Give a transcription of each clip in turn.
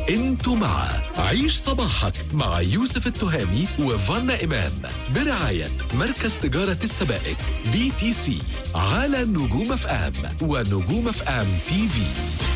انتوا مع عيش صباحك مع يوسف التهامي وفانا إمام برعاية مركز تجارة السبائك بي تي سي على نجوم اف ام ونجوم اف ام تي في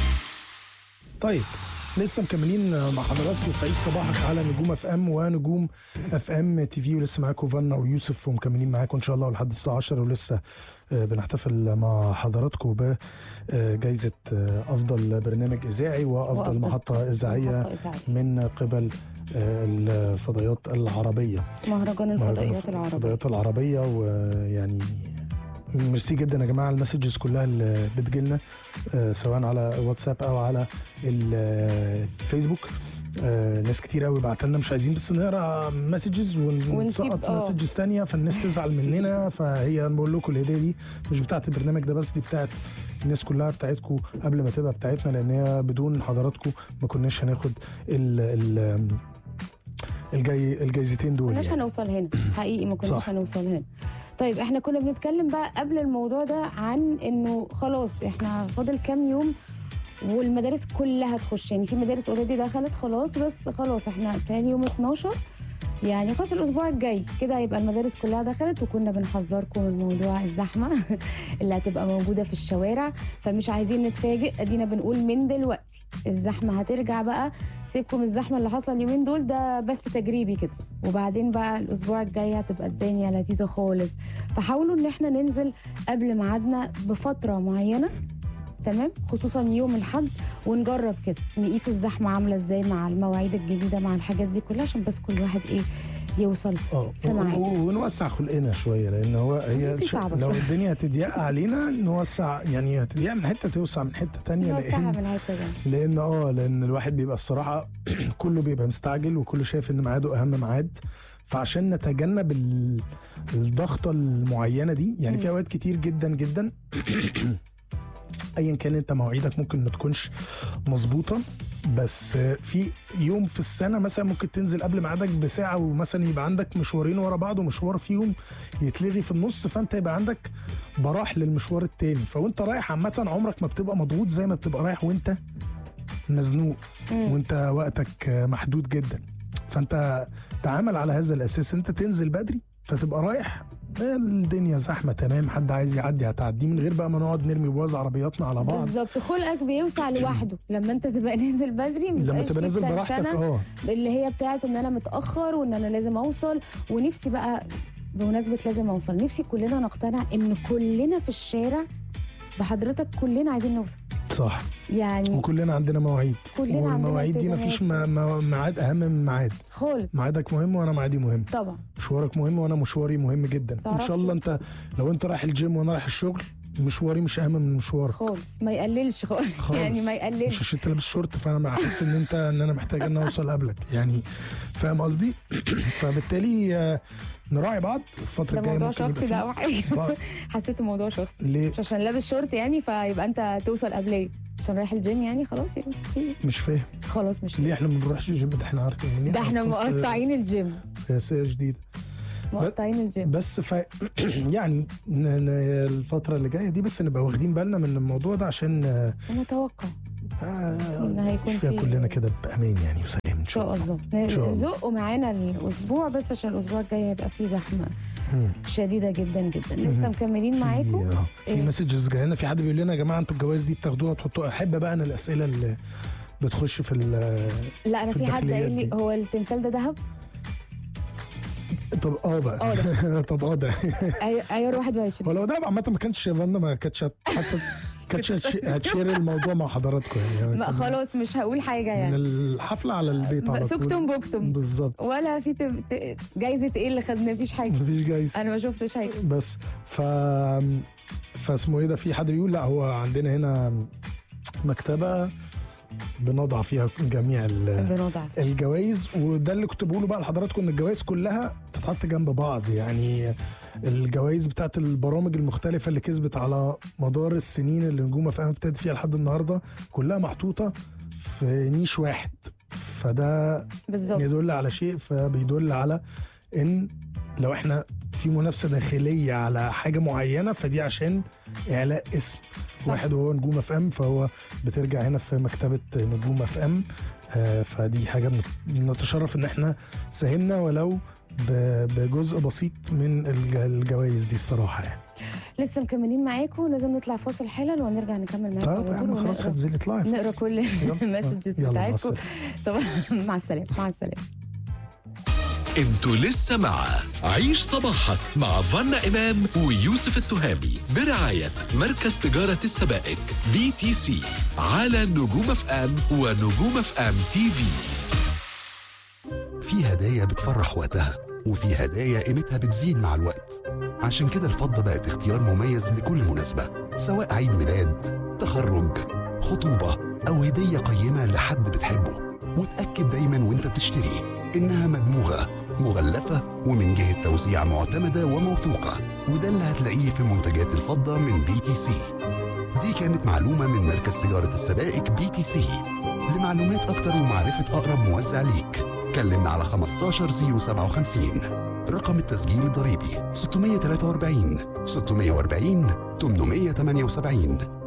طيب لسه مكملين مع حضراتكم في عيش صباحك على نجوم اف ام ونجوم اف ام تي في ولسه معاكم فانا ويوسف ومكملين معاكم ان شاء الله لحد الساعه 10 ولسه آه، بنحتفل مع حضراتكم بجائزه افضل برنامج اذاعي وافضل وأفضل محطه اذاعيه محطة إذاعية. من قبل آه، الفضائيات العربيه مهرجان الفضائيات العربية الفضائيات العربيه ويعني ميرسي جدا يا جماعه المسجز كلها اللي بتجيلنا آه، سواء على واتساب او على ال- آه، الفيسبوك آه، ناس كتير قوي بعت لنا مش عايزين بس نقرا مسجز ونسقط ونسيب- آه. مسجز تانية فالناس تزعل مننا فهي أنا بقول لكم الهديه دي مش بتاعت البرنامج ده بس دي بتاعت الناس كلها بتاعتكم قبل ما تبقى بتاعتنا لان هي بدون حضراتكم ما كناش هناخد ال ال الجاي الجايزتين دول كناش يعني. هنوصل هنا حقيقي ما كناش صح. هنوصل هنا طيب احنا كنا بنتكلم بقى قبل الموضوع ده عن انه خلاص احنا فاضل كام يوم والمدارس كلها تخش يعني في مدارس اوريدي دخلت خلاص بس خلاص احنا كان يوم 12 يعني خلاص الاسبوع الجاي كده هيبقى المدارس كلها دخلت وكنا بنحذركم من موضوع الزحمه اللي هتبقى موجوده في الشوارع فمش عايزين نتفاجئ ادينا بنقول من دلوقتي الزحمه هترجع بقى سيبكم الزحمه اللي حاصله اليومين دول ده بث تجريبي كده وبعدين بقى الاسبوع الجاي هتبقى الدنيا لذيذه خالص فحاولوا ان احنا ننزل قبل ميعادنا بفتره معينه تمام خصوصا يوم الحد ونجرب كده نقيس الزحمه عامله ازاي مع المواعيد الجديده مع الحاجات دي كلها عشان بس كل واحد ايه يوصل اه في ميعاد. و- ونوسع خلقنا شويه لان هو هي دي ش- صعبة لو شوية. الدنيا هتضيق علينا نوسع يعني هتضيق من حته توسع من حته تانية نوسعها لان من الحته دي لان اه لان الواحد بيبقى الصراحه كله بيبقى مستعجل وكله شايف ان ميعاده اهم ميعاد فعشان نتجنب ال- الضغطه المعينه دي يعني في اوقات كتير جدا جدا ايا كان انت مواعيدك ممكن ما تكونش مظبوطه بس في يوم في السنه مثلا ممكن تنزل قبل ميعادك بساعه ومثلا يبقى عندك مشوارين ورا بعض ومشوار فيهم يتلغي في النص فانت يبقى عندك براح للمشوار التاني فوانت رايح عامه عمرك ما بتبقى مضغوط زي ما بتبقى رايح وانت مزنوق وانت وقتك محدود جدا فانت تعامل على هذا الاساس انت تنزل بدري فتبقى رايح الدنيا زحمه تمام حد عايز يعدي هتعديه من غير بقى ما نقعد نرمي بواز عربياتنا على بعض بالظبط خلقك بيوسع لوحده لما انت تبقى نازل بدري لما مبقاش تبقى فيه نازل براحتك تنشنة اه اللي هي بتاعت ان انا متاخر وان انا لازم اوصل ونفسي بقى بمناسبه لازم اوصل نفسي كلنا نقتنع ان كلنا في الشارع بحضرتك كلنا عايزين نوصل صح يعني وكلنا عندنا مواعيد كلنا عندنا والمواعيد دي مفيش التزامات. ما- ما- ميعاد اهم من ميعاد خالص ميعادك مهم وانا ميعادي مهم طبعا مشوارك مهم وانا مشواري مهم جدا ان تعرفش- شاء الله انت لو انت رايح الجيم وانا رايح الشغل مشواري مش اهم من مشوارك خالص ما يقللش خالص, خالص يعني ما مش يقللش عشان انت لابس شورت فانا بحس ان انت ان انا محتاج ان اوصل قبلك يعني فاهم قصدي فبالتالي آه، نراعي بعض الفتره ده الجايه موضوع ممكن يبقى شخصي ده فيه او حاجه بعض- حسيت الموضوع شخصي ليه مش عشان لابس شورت يعني فيبقى انت توصل قبليه عشان رايح الجيم يعني خلاص يبقى في مش فاهم خلاص مش ليه احنا ما بنروحش الجيم ده احنا عارفين ده احنا مقطعين الجيم سياسيه جديده مقطعين الجيم بس ف يعني ن- ن- الفتره اللي جايه دي بس نبقى واخدين بالنا من الموضوع ده عشان آه، ونتوقع آه، إن هيكون نعيش فيها في- كلنا كده بامان يعني وسلام ان ان شاء شاء الله الله شاء الله. زقوا معانا الاسبوع بس عشان الاسبوع الجاي هيبقى فيه زحمه مم. شديده جدا جدا لسه مهم. مكملين في معاكم آه، في إيه؟ مسجز جاي لنا في حد بيقول لنا يا جماعه انتوا الجوائز دي بتاخدوها تحطوها احب بقى انا الاسئله اللي بتخش في ال- لا انا في في حد الداخليات قال لي دي. هو التمثال ده ذهب طب اه بقى اه طب اه ده عي- عيار 21 ولو ده عامه ما كانش فانا ما كانتش هت- حتى كانتش هتش- هتشير الموضوع مع حضراتكم يعني ما كان خلاص مش هقول حاجه من يعني الحفله على البيت على طول سكتم بكتم بالظبط ولا في تب... ت... جايزه ايه اللي خدنا مفيش حاجه مفيش جايز انا ما شفتش حاجه بس ف فاسمه ايه ده في حد بيقول لا هو عندنا هنا مكتبه بنضع فيها جميع ال- بنوضع الجوائز وده اللي كنت بقوله بقى لحضراتكم ان الجوائز كلها تتحط جنب بعض يعني الجوائز بتاعت البرامج المختلفة اللي كسبت على مدار السنين اللي نجوم اف ام ابتدت فيها لحد النهارده كلها محطوطة في نيش واحد فده بالظبط يدل على شيء فبيدل على ان لو احنا في منافسه داخليه على حاجه معينه فدي عشان اعلاء اسم صح. واحد وهو نجوم اف ام فهو بترجع هنا في مكتبه نجوم اف ام آه، فدي حاجه بنت- نتشرف ان احنا ساهمنا ولو ب- بجزء بسيط من الج- الجوائز دي الصراحه يعني لسه مكملين معاكم لازم نطلع فاصل حالا ونرجع نكمل معاكم طيب يا على طول عم خلاص ونقرا- هتنزلي اطلعي نقرا كل المسجز يلا، مع بتاعتكم السلامة. طبعا مع السلامه مع السلامه انتوا لسه مع عيش صباحك مع فنا إمام ويوسف التهامي برعاية مركز تجارة السبائك بي تي سي على نجوم اف ام ونجوم اف ام تي في في هدايا بتفرح وقتها وفي هدايا قيمتها بتزيد مع الوقت عشان كده الفضة بقت اختيار مميز لكل مناسبة سواء عيد ميلاد تخرج خطوبة أو هدية قيمة لحد بتحبه وتأكد دايما وانت بتشتري إنها مدموغة مغلفة ومن جهة توزيع معتمدة وموثوقة وده اللي هتلاقيه في منتجات الفضة من بي تي سي دي كانت معلومة من مركز تجارة السبائك بي تي سي لمعلومات أكتر ومعرفة أقرب موزع ليك كلمنا على 15057 رقم التسجيل الضريبي 643 640 878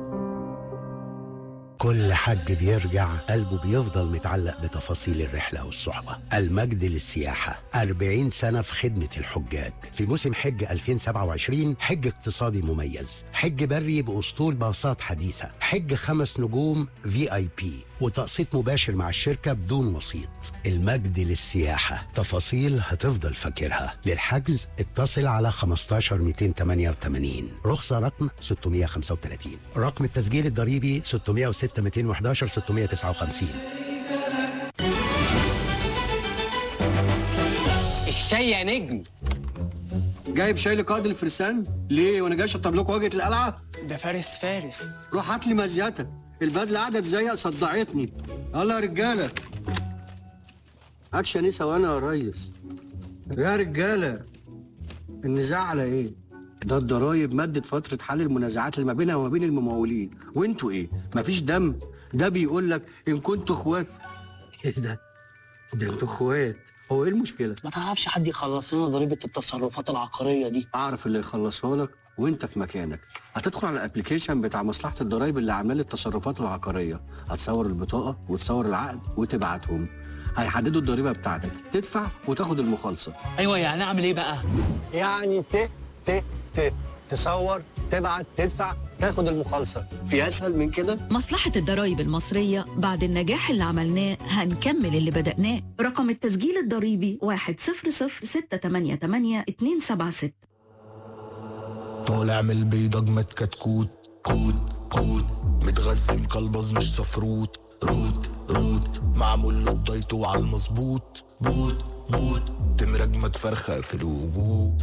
كل حج بيرجع قلبه بيفضل متعلق بتفاصيل الرحلة والصحبة المجد للسياحة 40 سنة في خدمة الحجاج في موسم حج 2027 حج اقتصادي مميز حج بري بأسطول باصات حديثة حج خمس نجوم في اي بي وتقسيط مباشر مع الشركة بدون وسيط المجد للسياحة تفاصيل هتفضل فاكرها للحجز اتصل على 15 288 رخصة رقم 635 رقم التسجيل الضريبي 606 211 659 الشاي يا نجم جايب شاي لقائد الفرسان ليه وانا جاي اشطب لكم واجهه القلعه ده فارس فارس روح هات لي مزيتك البدله قاعده تزيق صدعتني يلا يا رجاله اكشن ايه ثواني يا ريس يا رجاله النزاع على ايه ده الضرايب مدت فترة حل المنازعات اللي ما بينها وما بين الممولين وانتوا ايه مفيش دم ده بيقول لك ان كنتوا اخوات ايه ده ده انتوا اخوات هو ايه المشكلة ما تعرفش حد يخلص لنا ضريبه التصرفات العقاريه دي اعرف اللي يخلصها لك وانت في مكانك هتدخل على الابلكيشن بتاع مصلحه الضرايب اللي عامله لي التصرفات العقاريه هتصور البطاقه وتصور العقد وتبعتهم هيحددوا الضريبه بتاعتك تدفع وتاخد المخالصه ايوه يعني اعمل ايه بقى يعني ت ت ت تصور تبعت تدفع تاخد المخالصه في اسهل من كده مصلحة الضرايب المصرية بعد النجاح اللي عملناه هنكمل اللي بدأناه رقم التسجيل الضريبي 1006888 طالع من البيضة جمد كتكوت كوت كوت متغذي مكلبز مش صفروت روت روت معمول له الدايت وعلى المظبوط بوت بوت تمرج متفرخة في الوجود